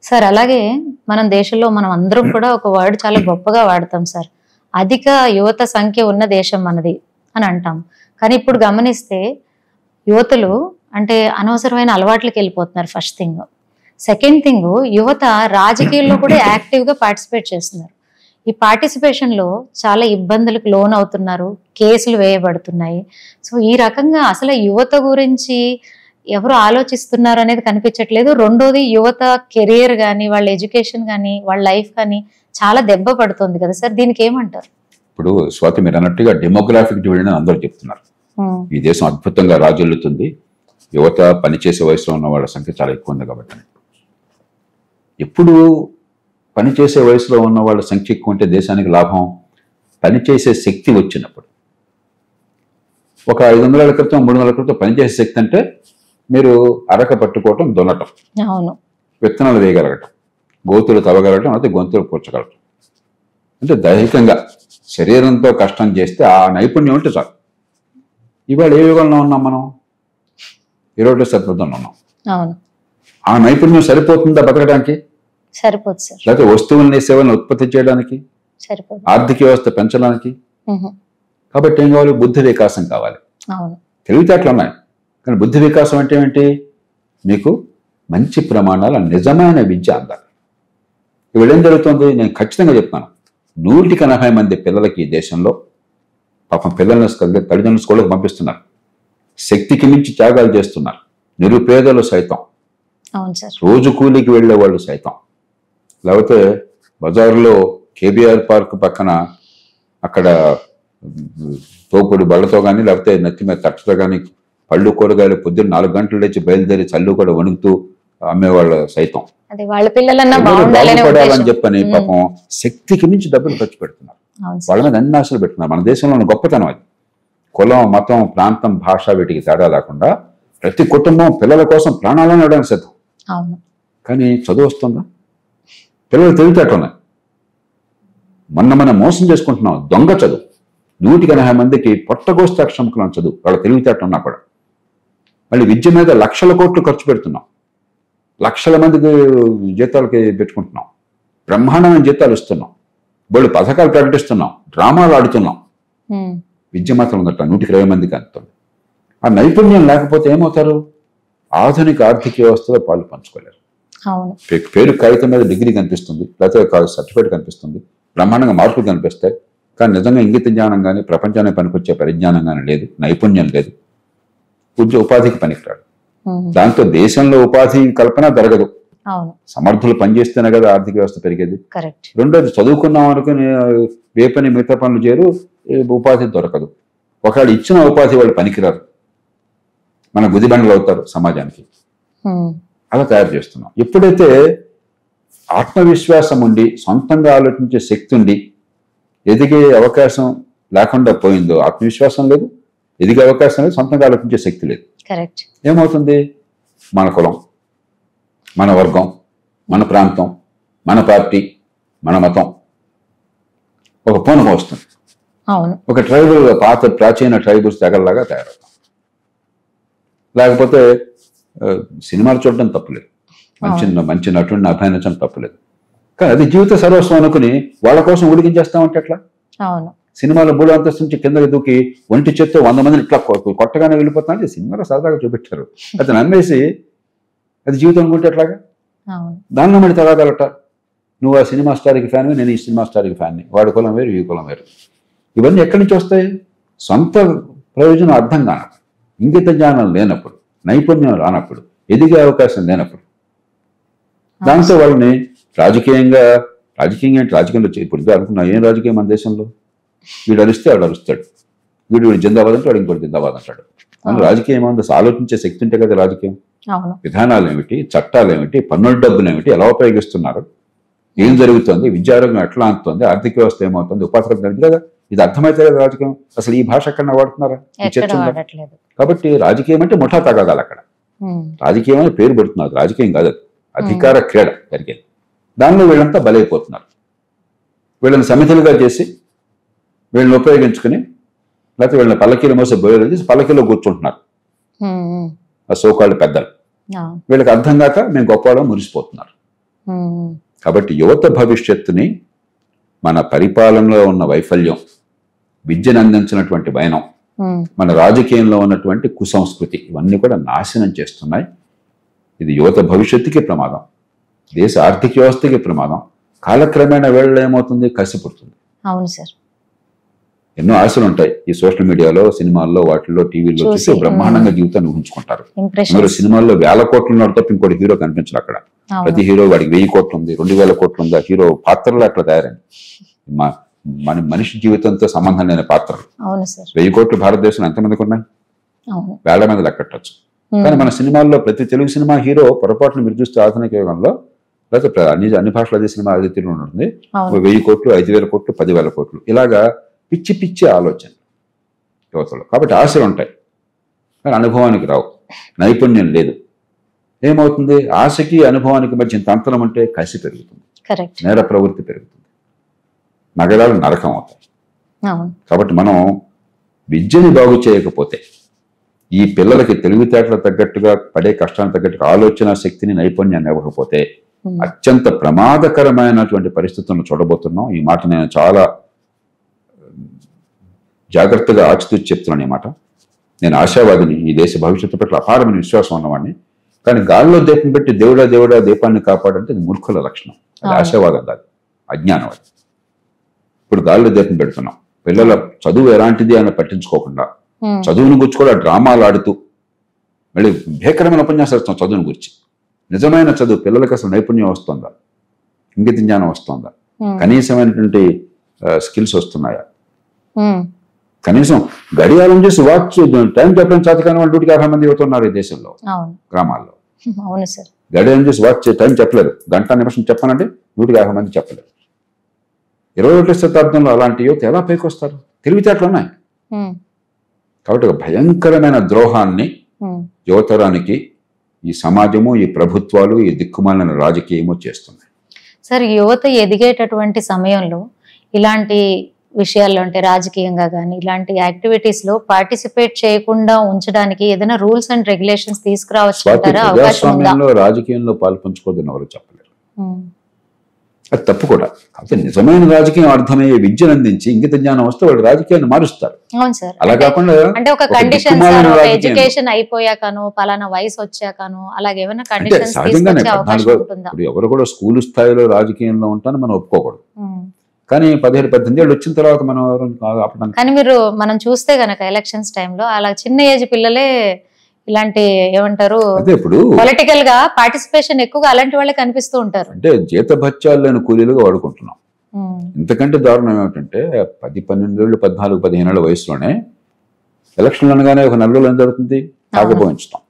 Sir అలాగే మనం దేశంలో మనం అందరం కూడా ఒక వర్డ్ చాలా గొప్పగా వాడతాం సార్ అధిక యువత సంఖ్య ఉన్న దేశం మనది అని అంటాం కానీ ఇప్పుడు గమనిస్తే యువతులు అంటే అనవసరమైన అలవాట్లకి వెళ్ళిపోతున్నారు ఫస్ట్ థింగ్ సెకండ్ థింగ్ యువత రాజకీయాల్లో కూడా యాక్టివ్గా పార్టిసిపేట్ చేస్తున్నారు ఈ పార్టిసిపేషన్ లో చాలా ఇబ్బందులకు లోన్ అవుతున్నారు కేసులు వేయబడుతున్నాయి సో ఈ రకంగా అసలు యువత గురించి ఎవరు ఆలోచిస్తున్నారు అనేది కనిపించట్లేదు రెండోది యువత కెరియర్ కానీ వాళ్ళ ఎడ్యుకేషన్ కానీ వాళ్ళ లైఫ్ కానీ చాలా దెబ్బ పడుతుంది కదా సార్ దీనికి ఏమంటారు ఇప్పుడు స్వాతి మీరు అన్నట్టుగా డెమోగ్రాఫిక్ డివిజన్ అందరూ చెప్తున్నారు ఉమ్, ఈ దేశం అద్భుతంగా రాజ్యులుతుంది యువత పనిచేసే వయసులో ఉన్న వాళ్ళ సంఖ్య చాలా ఎక్కువ ఉంది కాబట్టి ఎప్పుడు పనిచేసే వయసులో ఉన్న వాళ్ళ సంఖ్య ఎక్కువ ఉంటే దేశానికి లాభం పనిచేసే శక్తి వచ్చినప్పుడు ఒక ఐదు వందల క్రితం మూడు వందల క్రితం పనిచేసే శక్తి అంటే మీరు అరక పట్టుకోవటం దున్నటం అవును విత్తనాలు వేయగలగటం గోతులు తవ్వగలగటం అయితే గొంతులు పూడ్చగలగటం అంటే దైహికంగా శరీరంతో కష్టం చేస్తే ఆ నైపుణ్యం ఉంటే చాలు ఇవాళ ఏ యుగంలో ఉన్నాం మనం ఇరవై శతాబ్దంలో ఉన్నాం అవును ఆ నైపుణ్యం సరిపోతుందా బతకడానికి సరిపోదు సార్ లేకపోతే వస్తువుల్ని సేవలను ఉత్పత్తి చేయడానికి సరిపోదు ఆర్థిక వ్యవస్థ పెంచడానికి ఉహు, కాబట్టి ఏం కావాలి బుద్ధి వికాసం కావాలి అవును తెలివితేటలు ఉన్నాయి కానీ బుద్ధి వికాసం అంటే ఏంటి మీకు మంచి ప్రమాణాల నిజమైన విద్య అందాలి ఇవాళ ఏం జరుగుతుంది నేను ఖచ్చితంగా చెప్తాను నూటికి ఎనభై మంది పిల్లలకి ఈ దేశంలో పాపం పిల్లల్ని స్కూల్- తల్లిదండ్రులు స్కూళ్ళకి పంపిస్తున్నారు శక్తికి మించి త్యాగాలు చేస్తున్నారు నిరుపేదలు సైతం అవును సార్ రోజు కూలీకి వెళ్ళే వాళ్ళు సైతం లేకపోతే బజార్లో కేబీఆర్ పార్క్ పక్కన అక్కడ ఉమ్, తోపుడు బళ్ళతో కానీ లేకపోతే నెత్తి మీద తట్టతో కానీ పళ్ళు కూరగాయలు పొద్దున్న నాలుగు గంటలు లేచి బయలుదేరి చల్లు కూడా వణుకుతూ అమ్మేవాళ్ళు సైతం అది వాళ్ళ పిల్లలన్నా ఎవరు బాగుండాలనే బాగుపడాలని ఉద్దేశం చెప్పని ఉమ్. పాపం శక్తికి మించి డబ్బులు ఖర్చు పెడుతున్నారు అవును సార్ వాళ్ళ మీద అన్ని ఆశలు పెడుతున్నారు మన దేశంలో ఉన్న గొప్పతనం అది కులం మతం ప్రాంతం భాష వీటికి తేడా లేకుండా ప్రతి కుటుంబం పిల్లల కోసం ప్రాణాలను ఇవ్వడానికి సిద్ధం అవును కానీ చదువు వస్తుందా పిల్లలు తెలివితేటలు ఉన్నాయి మొన్న మనం మోసం చేసుకుంటున్నాం దొంగ చదువు నూటికి ఎనభై మందికి పొట్టగోస్తే అక్షముఖలం చదువు వాళ్ళ తెలివితేటలు ఉన్నా కూడా మళ్ళీ విద్య మీద లక్షల కోట్లు ఖర్చు పెడుతున్నాం లక్షల మందికి జీతాలకి పెట్టుకుంటున్నాం బ్రహ్మాండమైన జీతాలు ఇస్తున్నాం వాళ్ళు పథకాలు ప్రకటిస్తున్నాం డ్రామాలు ఆడుతున్నాం ఉమ్, విద్య మాత్రం ఉందట నూటికి ఇరవై మందికి అంటుంది ఆ నైపుణ్యం లేకపోతే ఏమవుతారు ఆధునిక ఆర్థిక వ్యవస్థలో పాలు పంచుకోలేరు అవును పే- పేరు కాగితం మీద డిగ్రీ కనిపిస్తుంది లేకపోతే సర్టిఫికేట్ కనిపిస్తుంది బ్రహ్మాండంగా మార్కులు కనిపిస్తాయి కానీ నిజంగా ఇంగిత జ్ఞానం కానీ ప్రపంచానికి పనికొచ్చే పరిజ్ఞానం కానీ లేదు నైపుణ్యం లేదు ఉద్య ఉపాధికి పనికిరాడు ఉమ్, దాంతో దేశంలో ఉపాధి కల్పన జరగదు అవును సమర్థులు పనిచేస్తేనే కదా ఆర్థిక వ్యవస్థ పెరిగేది కరెక్ట్ రెండోది చదువుకున్నాం అనుకుని ఆ, ఏ పని మిగతా పనులు చేరు ఏ ఉపాధి దొరకదు ఒకవేళ ఇచ్చిన ఉపాధి వాళ్ళు పనికిరారు మన గుదిబండలు అవుతారు సమాజానికి అలా తయారు చేస్తున్నాం ఎప్పుడైతే ఆత్మవిశ్వాసం ఉండి సొంతంగా ఆలోచించే శక్తి ఉండి ఎదిగే అవకాశం లేకుండా పోయిందో ఆత్మవిశ్వాసం లేదు ఎదిగే అవకాశం లేదు సొంతంగా ఆలోచించే శక్తి లేదు కరెక్ట్ ఏమవుతుంది మన కులం మన వర్గం మన ప్రాంతం మన పార్టీ మన మతం ఒక పూనకం వస్తుంది అవును ఒక ట్రైబల్ పాత ప్రాచీన ట్రైబల్స్ తెగల్లాగా తయారవుతాం లేకపోతే ఆ, సినిమాలు చూడడం తప్పులేదు మంచి మంచి నటుడిని అభినయించడం తప్పులేదు కానీ అది జీవిత సర్వస్వం అనుకుని వాళ్ళ కోసం ఉడికించేస్తామంటే ఎట్లా అవును సినిమాలో మూడు అంతస్తు నుంచి కిందకి దూకి ఒంటి చేత్తో వంద మందిని ఇట్లా కొ- కొట్టగానే వెళ్ళిపోతానంటే సినిమాలో సరదాగా చూపించారు అతను నమ్మేసి అది జీవితం అనుకుంటే ఎట్లాగా అవును దానిలో మళ్ళీ తగాదాలట నువ్వు ఆ సినిమా స్టార్కి ఫ్యాన్ నేను ఈ సినిమా స్టార్కి ఫ్యాన్ని వాడి కులం వేరు ఈ కులం వేరు ఇవన్నీ ఎక్కడి నుంచి వస్తాయి సొంత ప్రయోజనం అర్థం కానప్పుడు ఇంగిత జ్ఞానం లేనప్పుడు నైపుణ్యం రానప్పుడు ఎదిగే అవకాశం లేనప్పుడు దాంతో వాళ్ళని రాజకీయంగా రాజకీయంగా ఏంటి రాజకీయంలో చే- ఇప్పుడు ఇదే అనుకున్నా ఏం రాజకీయం మన దేశంలో వీడు అరిస్తే వాడు అరుస్తాడు వీడు వీడు జిందాబాద్ అంటే వాడు ఇంకోటి జిందాబాద్ అంటాడు అందులో రాజకీయం ఏముంది అసలు ఆలోచించే శక్తి ఉంటే కదా రాజకీయం అవును విధానాలు ఏమిటి చట్టాలు ఏమిటి పన్నుల డబ్బులు ఏమిటి ఎలా ఉపయోగిస్తున్నారు ఏం జరుగుతుంది విద్యారంగం ఎట్లా అందుతుంది ఆర్థిక వ్యవస్థ ఏమవుతుంది ఉపాధి కల్పన ఏమిటి కదా ఇది అర్థమైతే కదా రాజకీయం అసలు ఈ భాష ఎక్కడ వాడుతున్నారా ఈ ఎక్కడ చర్చ ఉందా? వాడట్లేదు కాబట్టి రాజకీయం అంటే ముఠా తగాదాలు అక్కడ ఉమ్, రాజకీయం అని పేరు పెడుతున్నారు రాజకీయం కాదు అది. అధికార క్రీడ జరిగేది దానిలో వీళ్ళంతా బలైపోతున్నారు వీళ్ళని సమితులుగా చేసి వీళ్ళని ఉపయోగించుకుని లేకపోతే వీళ్ళని పల్లకీలు మోసే బోయలు చేసి పల్లకీలో కూర్చుంటున్నారు ఉమ్, ఉమ్, ఆ సోకాళ్ళు పెద్దలు అవును వీళ్ళకి అర్థం కాక మేము గొప్పవాళ్ళం మురిసిపోతున్నారు ఉమ్, కాబట్టి యువత భవిష్యత్తుని మన పరిపాలనలో ఉన్న వైఫల్యం విద్యను అందించినటువంటి వైనం ఉమ్, మన రాజకీయంలో ఉన్నటువంటి కుసంస్కృతి ఇవన్నీ కూడా నాశనం చేస్తున్నాయి ఇది యువత భవిష్యత్తుకి ప్రమాదం దేశ ఆర్థిక వ్యవస్థకి ప్రమాదం కాలక్రమేణా వేళ ఏమవుతుంది కసి పుడుతుంది అవును సార్ ఎన్నో ఆశలు ఉంటాయి ఈ సోషల్ మీడియాలో సినిమాల్లో వాటిల్లో టీవీలో చూసి, చూసి బ్రహ్మాండంగా జీవితాన్ని ఊహించుకుంటారు మీరు ఇంప్రెషన్ సినిమాల్లో వేల కోట్లు ఉన్నాడు తప్ప ఇంకోటి హీరో కనిపించడు అక్కడ ప్రతి హీరో వాడికి వెయ్యి కోట్లు ఉంది రెండు వేల కోట్లు ఉంది ఆ హీరో పాత్రలు అట్లా తయారండి మా- మన మనిషి జీవితంతో సంబంధం లేని పాత్రలు అవును సార్ వెయ్యి కోట్లు భారతదేశంలో ఎంతమందికి ఉన్నాయి అవును వేళ్ల మీద లెక్కట్టచ్చు ఉమ్, కానీ మన సినిమాల్లో ప్రతి తెలుగు సినిమా హీరో పొరపాటును మీరు చూస్తే ఆధునిక యుగంలో లేకపోతే ప్ర- అన్ని అన్ని భాషల అదే సినిమా అదే తెలుగు ఉంటుంది అవును వెయ్యి కోట్లు ఐదు వేల కోట్లు పదివేల కోట్లు ఇలాగా పిచ్చి పిచ్చి ఆలోచన యువతలో కాబట్టి ఆశలు ఉంటాయి కానీ అనుభవానికి రావు నైపుణ్యం లేదు ఏమవుతుంది ఆశకి అనుభవానికి మధ్య తంత్రం అంటే కసి పెరుగుతుంది కరెక్ట్ నేర ప్రవృత్తి పెరుగుతుంది నగరాలు నరకం అవుతాయి అవును కాబట్టి మనం విద్యని బాగు చేయకపోతే ఈ పిల్లలకి తెలివితేటలు తగ్గట్టుగా పడే కష్టానికి తగ్గట్టుగా ఆలోచన శక్తిని నైపుణ్యాన్ని ఇవ్వకపోతే ఉమ్, అత్యంత ప్రమాదకరమైనటువంటి పరిస్థితులను చూడబోతున్నాం ఈ మాట నేను చాలా జాగ్రత్తగా ఆచితూచి చెప్తున్నాను ఈ మాట నేను ఆశావాదిని ఈ దేశ భవిష్యత్తు పట్ల అపారమైన విశ్వాసం ఉన్నవాడిని కానీ గాల్లో దీపం పెట్టి దేవుడా దేవుడా దీపాన్ని కాపాడంటే అది మూర్ఖుల లక్షణం అది అవును. ఆశావాదం కాదు అజ్ఞానం అది ఇప్పుడు గాల్లో దీపం పెడుతున్నాం పిల్లల చదువు ఎలాంటిది అని పట్టించుకోకుండా ఉమ్, చదువుని గురించి కూడా డ్రామాలు ఆడుతూ మళ్ళీ భీకరమైన ఉపన్యాసాలు ఇస్తాం చదువుని గురించి నిజమైన చదువు పిల్లలకి అసలు నైపుణ్యం వస్తుందా ఇంగిత జ్ఞానం వస్తుందా ఉమ్, కనీసమైనటువంటి స్కిల్స్ వస్తున్నాయా ఉమ్, కనీసం గడియారం చేసి వాచ్ టైం చెప్పడం చేతకాని వాళ్ళు నూటికి యాభై మంది యువతున్నారు ఈ దేశంలో అవును గ్రామాల్లో అవును సార్ గడియారం చేసి వాచ్ టైం చెప్పలేదు గంట నిమిషం చెప్పనంటే నూటికి యాభై మంది చెప్పలేదు ఇరవై ఒకటి శతాబ్దంలో అలాంటి యువత ఎలా పైకి వస్తారు తెలివితేటలు ఉన్నాయి ఉమ్, కాబట్టి ఒక భయంకరమైన ద్రోహాన్ని ఉమ్, యువతరానికి ఈ సమాజము ఈ ప్రభుత్వాలు ఈ దిక్కుమాలిన రాజకీయము చేస్తున్నాయి సార్ యువత ఎదిగేటటువంటి సమయంలో ఇలాంటి విషయాల్లో అంటే రాజకీయంగా కానీ ఇలాంటి యాక్టివిటీస్ లో పార్టిసిపేట్ చేయకుండా ఉంచడానికి ఏదైనా రూల్స్ అండ్ రెగ్యులేషన్స్ తీసుకురావచ్చు స్వాతి అంటారా అవకాశం ఉందా ప్రజాస్వామ్యంలో రాజకీయంలో పాల్పంచుకోదని ఎవరు చెప్పలేరు ఉమ్, అది తప్పు కూడా కాకపోతే నిజమైన రాజకీయం అర్థమయ్యే విద్యను అందించి ఇంగిత జ్ఞానం వస్తే వాళ్ళు రాజకీయాన్ని మారుస్తారు అవును సార్ అలా అంటే- కాకుండా అంటే ఒక ఒక కండిషన్ దిక్కుమాలిన సార్ ఒక రాజకీయం. ఎడ్యుకేషన్ అయిపోయాకను పలానా వయసు వచ్చాకను అలాగే ఏమైనా అంటే కండిషన్స్ సహజంగానే తీసుకొచ్చే అవకాశం పద్నాలుగో ఉంటుందా ఇప్పుడు ఎవరు కూడా స్కూల్ స్థాయిలో రాజకీయంలో ఉంటాను మనం ఒప్పుకోకూడదు ఉమ్. కానీ పదిహేడు పద్దెనిమిది ఏళ్ళు వచ్చిన తర్వాత మనం ఎవరు ఆపడానికి కానీ మీరు మనం చూస్తే గనక ఎలక్షన్స్ టైంలో అలా చిన్న ఏజ్ పిల్లలే ఇలాంటి ఏమంటారు అదే ఇప్పుడు పొలిటికల్ గా పార్టిసిపేషన్ ఎక్కువగా అలాంటి వాళ్ళే కనిపిస్తూ ఉంటారు అంటే జీతభత్యాలు లేని కూలీలుగా వాడుకుంటున్నాం ఉమ్, ఇంతకంటే దారుణం ఏమిటంటే పది పన్నెండేళ్ళు పద్నాలుగు పదిహేను ఏళ్ళ వయసులోనే ఎలక్షన్లు అనగానే ఒక నెల రోజులు ఏం జరుగుతుంది తాగపోయించుతాం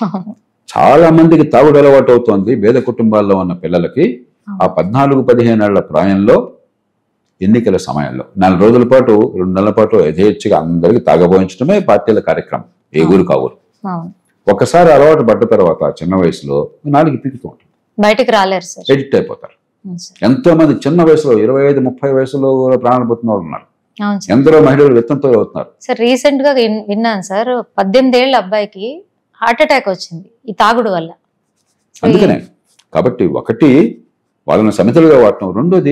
చాలా మందికి తాగుడు అలవాటు అవుతోంది పేద కుటుంబాల్లో ఉన్న పిల్లలకి ఆ పద్నాలుగు పదిహేను ఏళ్ల ప్రాయంలో ఎన్నికల సమయంలో నెల రోజుల పాటు రెండు నెలల పాటు యథేచ్ఛగా అందరికీ తాగబోయించడమే పార్టీల కార్యక్రమం ఏ ఊరు కావురు అవును. ఒకసారి అలవాటు పడ్డ తర్వాత చిన్న వయసులో నాలుగు పీకుతూ ఉంటుంది బయటికి రాలేరు సార్ ఎడిక్ట్ అయిపోతారు అవును సార్ ఎంతో మంది చిన్న వయసులో ఇరవై ఐదు ముప్పై వయసులో కూడా ప్రాణాలు పోతున్న వాళ్ళు ఉన్నారు అవును సార్ ఎందరో మహిళలు విత్తంతో అవుతున్నారు సార్ రీసెంట్ గా విన్- విన్నాను సార్ పద్దెనిమిది ఏళ్ళ అబ్బాయికి హార్ట్ అటాక్ వచ్చింది ఈ తాగుడు వల్ల సో ఈ- అందుకనే కాబట్టి ఒకటి వాళ్ళని సమితులుగా వాడటం రెండోది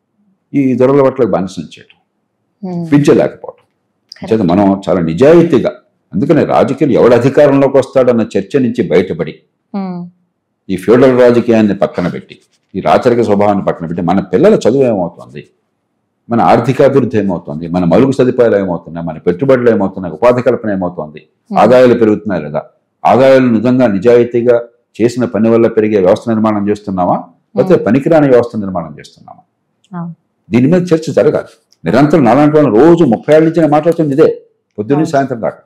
ఈ దొరల పట్లకు బానిసం చేయటం ఉమ్, విద్య లేకపోవటం Correct. చేత మనం చాలా నిజాయితీగా అందుకనే రాజకీయాలు ఎవడు అధికారంలోకి వస్తాడన్న చర్చ నుంచి బయటపడి ఉమ్, ఈ ఫ్యూడల్ రాజకీయాన్ని పక్కన పెట్టి ఈ రాచరిక స్వభావాన్ని పక్కన పెట్టి మన పిల్లల చదువు ఏమవుతుంది మన ఆర్థికాభివృద్ధి ఏమవుతుంది మన మలుగు సదుపాయాలు ఏమవుతున్నాయి మన పెట్టుబడులు ఏమవుతున్నాయి ఉపాధి కల్పన ఏమవుతుంది ఆదాయాలు పెరుగుతున్నాయి లేదా ఆదాయాలు నిజంగా నిజాయితీగా చేసిన పని వల్ల పెరిగే వ్యవస్థ నిర్మాణం చేస్తున్నామా లేకపోతే పనికిరాని వ్యవస్థ నిర్మాణం చేస్తున్నామా అవును. దీని మీద చర్చ జరగాలి నిరంతరం నాలాంటి వాళ్ళు రోజు ముప్పై ఏళ్ళ నుంచి నేను మాట్లాడుతుంది ఇదే పొద్దున్నే అవును. సాయంత్రం దాకా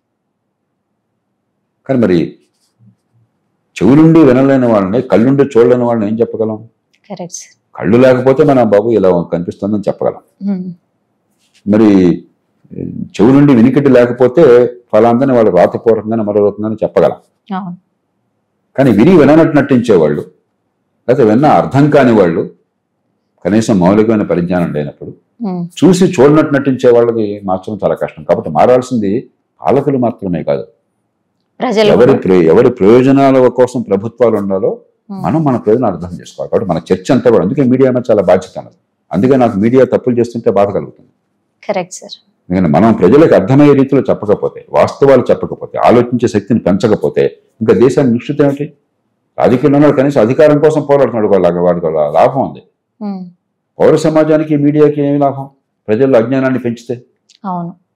కానీ మరి చెవులుండి వినలేని వాళ్ళని కళ్ళుండి చూడలేని వాళ్ళని ఏం చెప్పగలం కరెక్ట్ సార్ కళ్ళు లేకపోతే మన బాబు ఇలా కనిపిస్తుందని చెప్పగలం ఉమ్, మరి ఏ, చెవులుండి వినికిడి లేకపోతే ఫలాందని వాళ్ళు రాతపూర్వకంగానే మరో రకంగానే చెప్పగలం అవును కానీ విని విననట్టు నటించేవాళ్ళు లేకపోతే విన్న అర్థం కాని వాళ్ళు కనీసం మౌలికమైన పరిజ్ఞానం లేనప్పుడు ఉమ్, చూసి చూడనట్టు నటించే వాళ్ళకి మార్చడం చాలా కష్టం కాబట్టి మారాల్సింది పాలకులు మాత్రమే కాదు ప్రజలు ఎవరి ప్రయో- ఎవరి ప్రయోజనాల కోసం ప్రభుత్వాలు ఉండాలో ఉమ్. మనం మన ప్రజలను అర్థం చేసుకోవాలి కాబట్టి మన చర్చ అంతా కూడా అందుకే మీడియా మీద చాలా బాధ్యత అన్నది అందుకే నాకు మీడియా తప్పులు చేస్తుంటే బాధ కలుగుతుంది కరెక్ట్ సార్ ఎందుకంటే మనం ప్రజలకు అర్థమయ్యే రీతిలో చెప్పకపోతే వాస్తవాలు చెప్పకపోతే ఆలోచించే శక్తిని పెంచకపోతే ఇంకా దేశాన్ని నిశ్చితం ఏమిటి రాజకీయంలో ఉన్నాడు కనీసం అధికారం కోసం పోరాడుతున్నాడు వాళ్ళ వాడికి వాళ్ళ లాభం ఉంది ఉమ్. పౌర సమాజానికి మీడియాకి ఏమి లాభం ప్రజల్లో అజ్ఞానాన్ని పెంచితే అవును